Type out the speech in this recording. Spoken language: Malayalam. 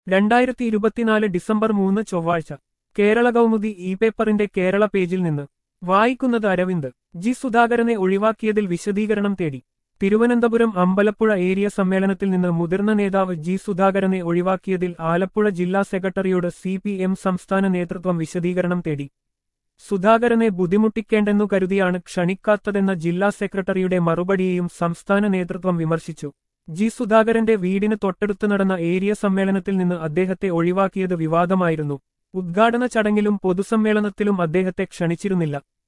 രണ്ടായിരത്തി ഇരുപത്തിനാല് ഡിസംബർ മൂന്ന് ചൊവ്വാഴ്ച കേരള കൗമുദി ഇ പേപ്പറിന്റെ കേരള പേജിൽ നിന്ന് വായിക്കുന്നത് അരവിന്ദ് ജി സുധാകരനെ ഒഴിവാക്കിയതിൽ വിശദീകരണം തേടി തിരുവനന്തപുരം അമ്പലപ്പുഴ ഏരിയ സമ്മേളനത്തിൽ നിന്ന് മുതിർന്ന നേതാവ് ജി സുധാകരനെ ഒഴിവാക്കിയതിൽ ആലപ്പുഴ ജില്ലാ സെക്രട്ടറിയോട് സി പി എം സംസ്ഥാന നേതൃത്വം വിശദീകരണം തേടി സുധാകരനെ ബുദ്ധിമുട്ടിക്കേണ്ടെന്നു കരുതിയാണ് ക്ഷണിക്കാത്തതെന്ന ജില്ലാ സെക്രട്ടറിയുടെ മറുപടിയെയും സംസ്ഥാന നേതൃത്വം വിമർശിച്ചു ജി സുധാകരന്റെ വീടിന് തൊട്ടടുത്ത് നടന്ന ഏരിയ സമ്മേളനത്തിൽ നിന്ന് അദ്ദേഹത്തെ ഒഴിവാക്കിയത് വിവാദമായിരുന്നു ഉദ്ഘാടന ചടങ്ങിലും പൊതുസമ്മേളനത്തിലും അദ്ദേഹത്തെ ക്ഷണിച്ചിരുന്നില്ല